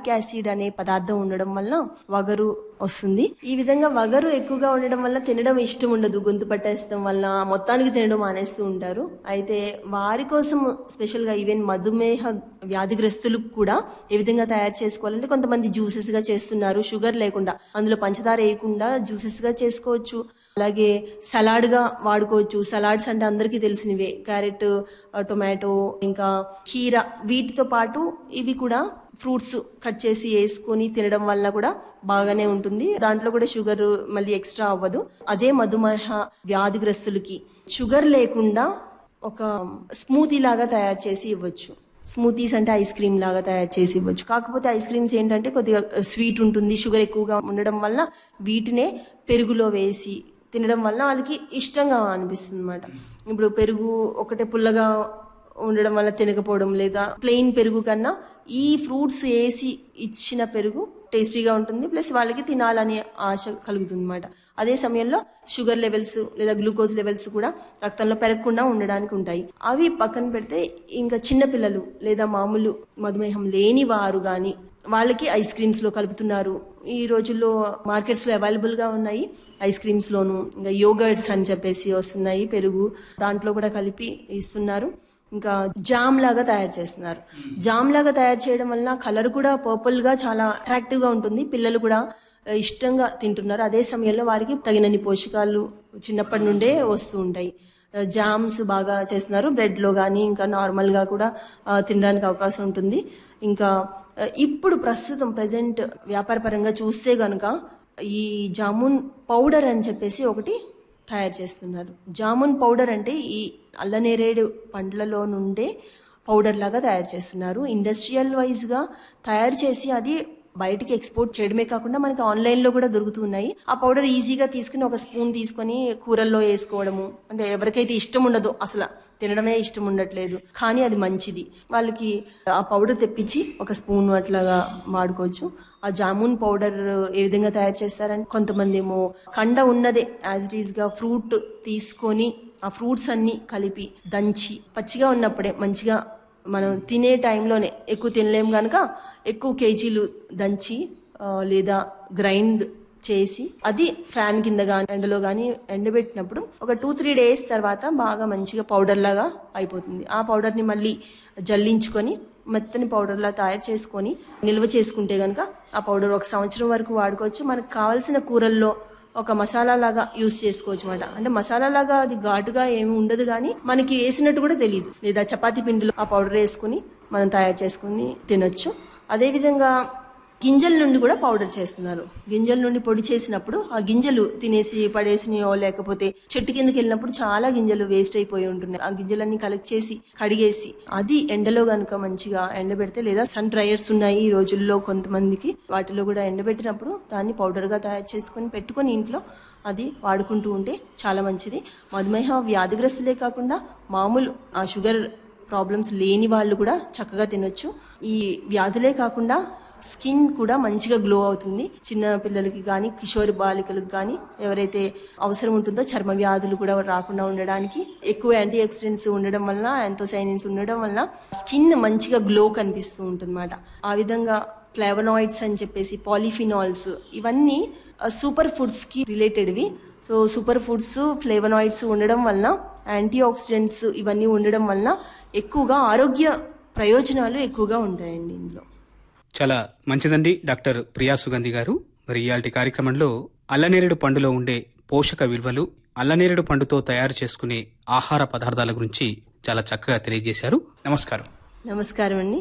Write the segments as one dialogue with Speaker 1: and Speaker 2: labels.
Speaker 1: lactic acid అనే పదార్థం ఉండడం వల్ల వగరు వస్తుంది ఈ విధంగా వగరు ఎక్కువగా ఉండడం వల్ల తినడం ఇష్టం ఉండదు గొంతు పట్టేస్తాం వల్ల మొత్తానికి తినడం మానేస్తూ ఉంటారు అయితే వారి కోసం స్పెషల్ గా ఈవెన్ మధుమేహ వ్యాధిగ్రస్తులకు కూడా ఏ విధంగా తయారు చేసుకోవాలంటే కొంతమంది జ్యూసెస్ గా చేస్తున్నారు షుగర్ లేకుండా అందులో పంచదార వేయకుండా జ్యూసెస్ గా చేసుకోవచ్చు అలాగే సలాడ్ గా వాడుకోవచ్చు సలాడ్స్ అంటే అందరికీ తెలిసినవే క్యారెట్ ఆ, టొమాటో ఇంకా కీర వీటితో పాటు ఇవి కూడా ఫ్రూట్స్ కట్ చేసి వేసుకొని తినడం వల్ల కూడా బాగానే ఉంటుంది దాంట్లో కూడా షుగర్ మళ్ళీ ఎక్స్ట్రా అవ్వదు అదే మధుమేహ వ్యాధిగ్రస్తులకి షుగర్ లేకుండా ఒక స్మూతీ లాగా తయారు చేసి ఇవ్వచ్చు స్మూతీస్ అంటే ఐస్ క్రీమ్ లాగా తయారు చేసి ఇవ్వచ్చు కాకపోతే ఐస్ క్రీమ్స్ ఏంటంటే కొద్దిగా స్వీట్ ఉంటుంది షుగర్ ఎక్కువగా ఉండడం వల్ల వీటినే పెరుగులో వేసి తినడం వల్ల వాళ్ళకి ఇష్టంగా అనిపిస్తుంది అనమాట ఇప్పుడు పెరుగు ఒకటే పుల్లగా ఉండడం వల్ల తినకపోవడం లేదా ప్లెయిన్ పెరుగు కన్నా ఈ ఫ్రూట్స్ వేసి ఇచ్చిన పెరుగు టేస్టీగా ఉంటుంది ప్లస్ వాళ్ళకి తినాలనే ఆశ కలుగుతుంది అనమాట అదే సమయంలో షుగర్ లెవెల్స్ లేదా గ్లూకోజ్ లెవెల్స్ కూడా రక్తంలో పెరగకుండా ఉండడానికి ఉంటాయి అవి పక్కన పెడితే ఇంకా చిన్న పిల్లలు లేదా మామూలు మధుమేహం లేని వారు కానీ వాళ్ళకి ఐస్ క్రీమ్స్ లో కలుపుతున్నారు ఈ రోజుల్లో మార్కెట్స్ లో అవైలబుల్ గా ఉన్నాయి ఐస్ క్రీమ్స్ లోను ఇంకా యోగర్ట్స్ అని చెప్పేసి వస్తున్నాయి పెరుగు దాంట్లో కూడా కలిపి ఇస్తున్నారు ఇంకా జామ్ లాగా తయారు చేస్తున్నారు జామ్ లాగా తయారు చేయడం వల్ల కలర్ కూడా పర్పుల్ గా చాలా అట్రాక్టివ్ గా ఉంటుంది పిల్లలు కూడా ఆ, ఇష్టంగా తింటున్నారు అదే సమయంలో వారికి తగినన్ని పోషకాలు చిన్నప్పటి నుండే వస్తూ ఉంటాయి ఆ, జామ్స్ బాగా చేస్తున్నారు బ్రెడ్ లో కానీ ఇంకా నార్మల్ గా కూడా ఆ, తినడానికి అవకాశం ఉంటుంది ఇంకా ఆ, ఇప్పుడు ప్రస్తుతం ప్రజెంట్ వ్యాపార పరంగా చూస్తే గనుక ఈ జామున్ పౌడర్ అని చెప్పేసి ఒకటి తయారు చేస్తున్నారు జామున్ పౌడర్ అంటే ఈ అల్లనేరేడు పండ్లలో నుండే పౌడర్ లాగా తయారు చేస్తున్నారు ఇండస్ట్రియల్ వైజ్ గా తయారు చేసి అది బయటికి ఎక్స్పోర్ట్ చేయడమే కాకుండా మనకి ఆన్లైన్ లో కూడా దొరుకుతున్నాయి ఆ పౌడర్ ఈజీగా తీసుకుని ఒక స్పూన్ తీసుకొని కూరల్లో వేసుకోవడము అంటే ఎవరికైతే ఇష్టం ఉండదో అసలు తినడమే ఇష్టం ఉండట్లేదు కానీ అది మంచిది వాళ్ళకి ఆ పౌడర్ తెప్పించి ఒక స్పూన్ అట్లాగా వాడుకోవచ్చు ఆ జామున్ పౌడర్ ఏ విధంగా తయారు చేస్తారంటే కొంతమంది ఏమో కండ ఉన్నదే యాజ్ ఇట్ ఈస్ గా ఫ్రూట్ తీసుకొని ఆ ఫ్రూట్స్ అన్ని కలిపి దంచి పచ్చిగా ఉన్నప్పుడే మంచిగా మనం తినే టైంలోనే ఎక్కువ తినలేం కనుక ఎక్కువ కేజీలు దంచి ఆ, లేదా గ్రైండ్ చేసి అది ఫ్యాన్ కింద కానీ ఎండలో కానీ ఎండబెట్టినప్పుడు ఒక టూ త్రీ డేస్ తర్వాత బాగా మంచిగా పౌడర్ లాగా అయిపోతుంది ఆ పౌడర్ని మళ్ళీ జల్లించుకొని మెత్తని పౌడర్లా తయారు చేసుకొని నిల్వ చేసుకుంటే గనక ఆ పౌడర్ ఒక సంవత్సరం వరకు వాడుకోవచ్చు మనకు కావాల్సిన కూరల్లో ఒక మసాలా లాగా యూస్ చేసుకోవచ్చు అనమాట అంటే మసాలా లాగా అది ఘాటుగా ఏమి ఉండదు కానీ మనకి వేసినట్టు కూడా తెలియదు లేదా చపాతీ పిండిలో ఆ పౌడర్ వేసుకుని మనం తయారు చేసుకుని తినొచ్చు అదేవిధంగా గింజల నుండి కూడా పౌడర్ చేస్తున్నారు గింజల నుండి పొడి చేసినప్పుడు ఆ గింజలు తినేసి పడేసినయో లేకపోతే చెట్టు కిందకి వెళ్ళినప్పుడు చాలా గింజలు వేస్ట్ అయిపోయి ఉంటున్నాయి ఆ గింజలన్నీ కలెక్ట్ చేసి కడిగేసి అది ఎండలో గనుక మంచిగా ఎండబెడితే లేదా సన్ డ్రైయర్స్ ఉన్నాయి ఈ రోజుల్లో కొంతమందికి వాటిలో కూడా ఎండబెట్టినప్పుడు దాన్ని పౌడర్ గా తయారు చేసుకొని పెట్టుకొని ఇంట్లో అది వాడుకుంటూ ఉంటే చాలా మంచిది మధుమేహ వ్యాధిగ్రస్తులే కాకుండా మామూలు ఆ షుగర్ ప్రాబ్లమ్స్ లేని వాళ్ళు కూడా చక్కగా తినొచ్చు ఈ వ్యాధులే కాకుండా స్కిన్ కూడా మంచిగా గ్లో అవుతుంది చిన్న పిల్లలకి కానీ కిషోర్ బాలికలకు కానీ ఎవరైతే అవసరం ఉంటుందో చర్మ వ్యాధులు కూడా రాకుండా ఉండడానికి ఎక్కువ యాంటీ ఆక్సిడెంట్స్ ఉండడం వల్ల యాంతోసైనిన్స్ ఉండడం వల్ల స్కిన్ మంచిగా గ్లో కనిపిస్తూ ఉంటుంది ఆ విధంగా ఫ్లేవనాయిడ్స్ అని చెప్పేసి పాలిఫినాల్స్ ఇవన్నీ సూపర్ ఫుడ్స్ కి రిలేటెడ్వి సో సూపర్ ఫుడ్స్ ఫ్లేవనాయిడ్స్ ఉండడం వలన యాంటీ ఆక్సిడెంట్స్ ఇవన్నీ ఉండడం వలన ఎక్కువగా ఆరోగ్య ప్రయోజనాలు ఎక్కువగా ఉంటాయండి ఇందులో
Speaker 2: చాలా మంచిదండి డాక్టర్ ప్రియా సుగంధి గారు మరి ఇయాల్టి కార్యక్రమంలో అల్లనేరేడు పండులో ఉండే పోషక విలువలు అల్లనేరేడు పండుతో తయారు చేసుకునే ఆహార పదార్థాల గురించి చాలా చక్కగా తెలియజేశారు నమస్కారం
Speaker 1: నమస్కారం అండి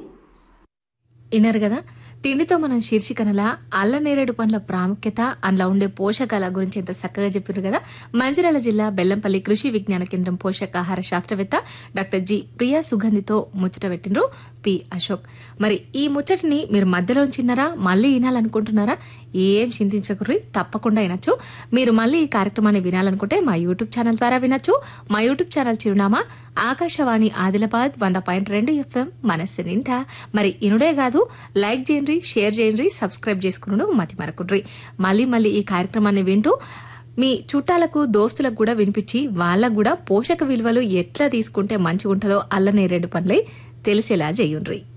Speaker 3: విన్నారు కదా తిండితో మనం శీర్షికనలా అల్లనేరేడు పండ్ల ప్రాముఖ్యత అందులో ఉండే పోషకాల గురించి ఎంత చక్కగా చెప్పారు కదా మంచిర్యాల జిల్లా బెల్లంపల్లి కృషి విజ్ఞాన కేంద్రం పోషకాహార శాస్త్రవేత్త డాక్టర్ జి ప్రియా సుగంధితో ముచ్చట పెట్టినరు పి అశోక్ మరి ఈ ముచ్చటిని మీరు మధ్యలో చిన్నారా మళ్ళీ వినాలనుకుంటున్నారా ఏం చింతించకుర్రి తప్పకుండా వినొచ్చు మీరు మళ్ళీ ఈ కార్యక్రమాన్ని వినాలనుకుంటే మా యూట్యూబ్ ఛానల్ ద్వారా వినొచ్చు మా యూట్యూబ్ ఛానల్ చిరునామా ఆకాశవాణి ఆదిలాబాద్ వంద పాయింట్ రెండు ఎఫ్ఎం మనస్సు నిండా మరి ఇనుడే కాదు లైక్ చేయండి షేర్ చేయండి సబ్స్క్రైబ్ చేసుకున్నాడు మతి మరకుండ్రి మళ్ళీ మళ్ళీ ఈ కార్యక్రమాన్ని వింటూ మీ చుట్టాలకు దోస్తులకు కూడా వినిపించి వాళ్ళకు కూడా పోషక విలువలు ఎట్లా తీసుకుంటే మంచిగుంటుందో అల్లనేరేడు పనులై తెలిసేలా చేయుండ్రి